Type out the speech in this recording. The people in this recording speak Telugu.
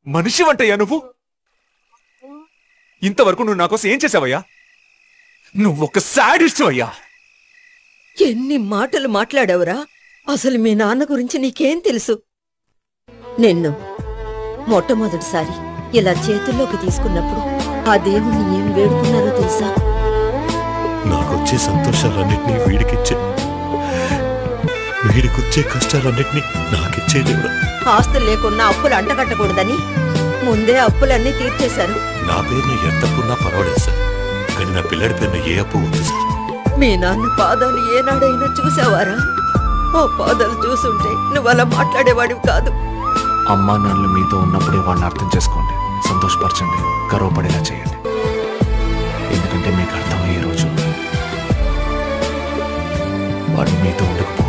మనిషి వంటయ్యా నువ్వు ఇంతవరకు నువ్వు నా కోసం ఏం చేసావయ్యా నువ్వు ఒక సాడిస్ట్ అయ్యా ఎన్ని మాటలు మాట్లాడావురా అసలు మీ నాన్న గురించి నీకేం తెలుసు నిన్ను మొట్టమొదటిసారి ఇలా చేతుల్లోకి తీసుకున్నప్పుడు ఆ దేవుణ్ణి ఏం వేడుకున్నారో తెలుసా నాకొచ్చే సంతోషాలన్నింటినీ వీడికిచ్చే వీడికొచ్చే కష్టాలన్నింటినీ నాకిచ్చే దేవుడు ఆస్తులు లేకున్నా అప్పులు అంటకట్టకూడదని ముందే అప్పులన్నీ తీర్చేశారు నా పేరున ఎంత అప్పున్నా పర్వాలేదు సార్ కానీ నా పిల్లడి పేరున ఏ అప్పు ఉంది సార్ మీ నాన్న పాదాలు ఏనాడైనా చూసావారా ఆ పాదాలు చూసుంటే నువ్వు అలా మాట్లాడేవాడివి కాదు అమ్మా నాన్నలు మీతో ఉన్నప్పుడే వాళ్ళని అర్థం చేసుకోండి సంతోషపరచండి గర్వపడేలా చేయండి ఎందుకంటే మీకు అర్థమయ్యే రోజు వాడు మీతో ఉండకపోవచ్చు